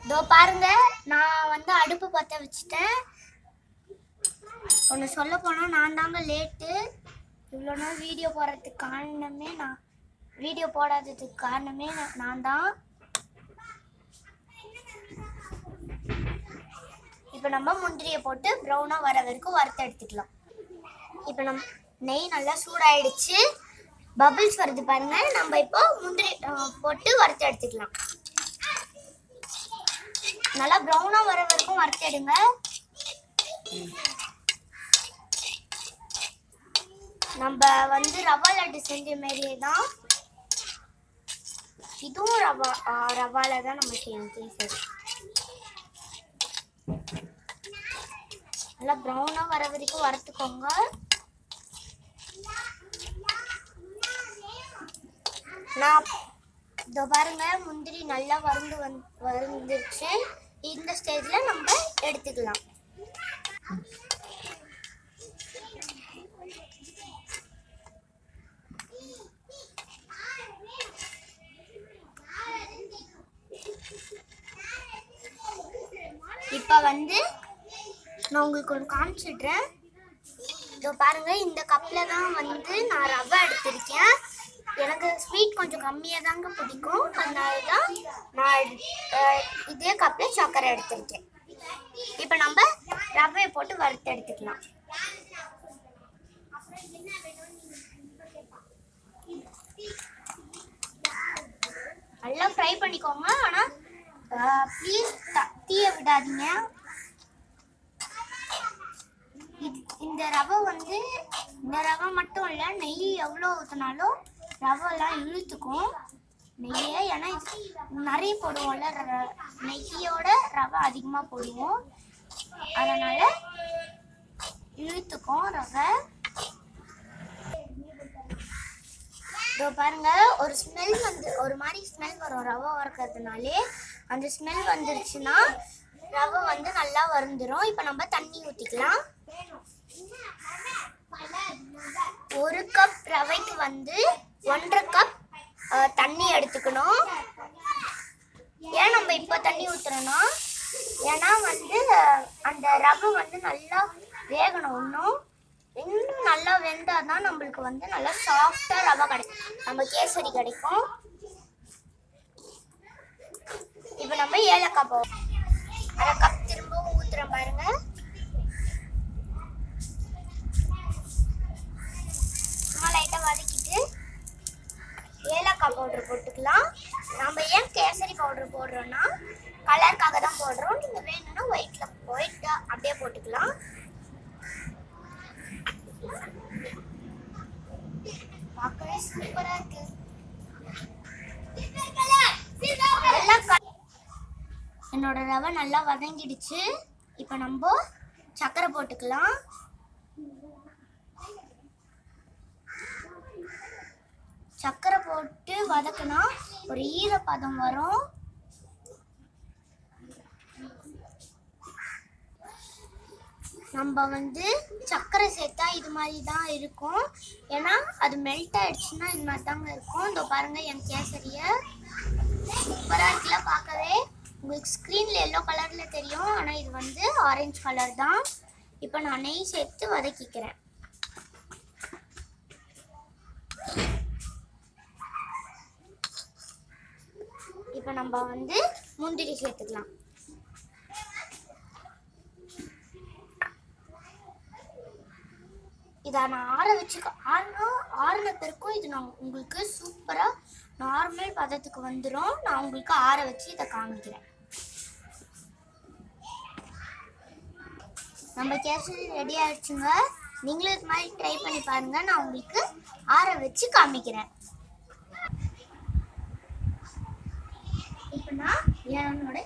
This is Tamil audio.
இதோ பாருங்க நான் வந்து அடுப்பு பற்ற வச்சுட்டேன் ஒன்று சொல்ல போனால் நான் தாங்க லேட்டு இவ்வளோ நாள் வீடியோ போடுறதுக்கு காரணமே நான் வீடியோ போடாததுக்கு காரணமே நான் நான் தான் இப்போ நம்ம முந்திரியை போட்டு ப்ரௌனாக வர வரைக்கும் வறுத்து எடுத்துக்கலாம் இப்போ நம் நெய் நல்லா சூடாயிடுச்சு பபிள்ஸ் வருது பாருங்க நம்ம இப்போ முந்திரி அஹ், போட்டு வறுத்து எடுத்துக்கலாம் நல்லா ப்ரௌனா வர வரைக்கும் வறுத்து எடுங்க நம்ம வந்து ரவா லட்டு செஞ்ச மாதிரியே தான் இதுவும் ரவா ஆஹ், ரவால தான் நம்ம செய்யணும் சரி நல்லா ப்ரௌனா வர வரைக்கும் வறுத்துக்கோங்க நான் இதோ பாருங்க முந்திரி நல்லா வறுந்து வந் வறுந்துருச்சு இந்த ஸ்டேஜ்ல நம்ம எடுத்துக்கலாம் இப்போ வந்து நான் உங்களுக்கு ஒன்று காமிச்சிடுறேன் இதோ பாருங்க இந்த கப்பில் தான் வந்து நான் ரவை எடுத்திருக்கேன் எனக்கு ஸ்வீட் கொஞ்சம் கம்மியாக தாங்க பிடிக்கும் அதனால தான் நான் அஹ், இதே கப்பில் சர்க்கரை எடுத்திருக்கேன் இப்போ நம்ம ரவையை போட்டு வறுத்து எடுத்துக்கலாம் நல்லா ஃப்ரை பண்ணிக்கோங்க ஆனால் ப்ளீஸ் தீயை விடாதீங்க இது- இந்த ரவை வந்து இந்த ரவை மட்டும் இல்லை நெய் எவ்வளோ ஊற்றினாலும் ரவைலாம் இழுத்துக்கும் நெய்யை ஏன்னா இது நிறைய போடுவோம்ல ர- நெய்யோட ரவை அதிகமாக போடுவோம் அதனால இழுத்துக்கும் ரவை இதோ பாருங்க ஒரு ஸ்மெல் வந்து ஒரு மாதிரி ஸ்மெல் வரும் ரவை வறுக்கிறதுனாலே அந்த ஸ்மெல் வந்துருச்சுன்னா ரவை வந்து நல்லா வருந்துரும் இப்போ நம்ம தண்ணி ஊற்றிக்கலாம் ஒரு கப் ரவைக்கு வந்து ஒன்றரை கப் அஹ், தண்ணி எடுத்துக்கணும் ஏன் நம்ம இப்போ தண்ணி ஊற்றுறோன்னா ஏன்னா வந்து அஹ், அந்த ரவை வந்து நல்லா வேகணும் இன்னும் இன்னும் நல்லா வெந்தால் தான் நம்மளுக்கு வந்து நல்லா சாஃப்டாக ரவை கிடைக்கும் நம்ம கேசரி கிடைக்கும் இப்போ நம்ம ஏலக்காய் போவோம் அரை கப் திரும்பவும் ஊற்றுறோம் பாருங்க சும்மா லைட்டாக வதக்கிட்டு ஏலக்காய் பவுடர் போட்டுக்கலாம் நம்ம ஏன் கேசரி பவுடர் போடுறோம்னா கலருக்காக தான் போடுறோம் நீங்கள் வேணும்னா ஒயிட்டில் ஒயிட் அப்படியே போட்டுக்கலாம் பார்க்கவே சூப்பரா இருக்கு நல்லா க- என்னோட ரவை நல்லா வதங்கிடுச்சு இப்போ நம்ம சக்கரை போட்டுக்கலாம் சக்கரை போட்டு வதக்குனா ஒரு ஈரப்பதம் வரும் நம்ம வந்து சர்க்கரை சேர்த்தா இது மாதிரி தான் இருக்கும் ஏன்னா அது மெல்ட் ஆயிடுச்சுன்னா இது மாதிரி தாங்க இருக்கும் இதோ பாருங்க என் கேசரிய சூப்பராக இருக்குல்ல பார்க்கவே உங்களுக்கு ஸ்க்ரீனில் எல்லோ கலரில் தெரியும் ஆனால் இது வந்து ஆரஞ்சு கலர் தான் இப்போ நான் நெய் சேர்த்து வதக்கிக்கிறேன் இப்போ நம்ம வந்து முந்திரி சேர்த்துக்கலாம் இதை நான் ஆற வச்சு ஆறினா ஆறின பிறக்கும் இது நான் உங்களுக்கு சூப்பராக நார்மல் பதத்துக்கு வந்துடும் நான் உங்களுக்கு ஆற வச்சு இதை காமிக்கிறேன் நம்ம கேசரி ரெடி ஆயிடுச்சுங்க நீங்களும் இது மாதிரி ட்ரை பண்ணி பாருங்க நான் உங்களுக்கு ஆற வச்சு காமிக்கிறேன் இப்போ நான் என்னோட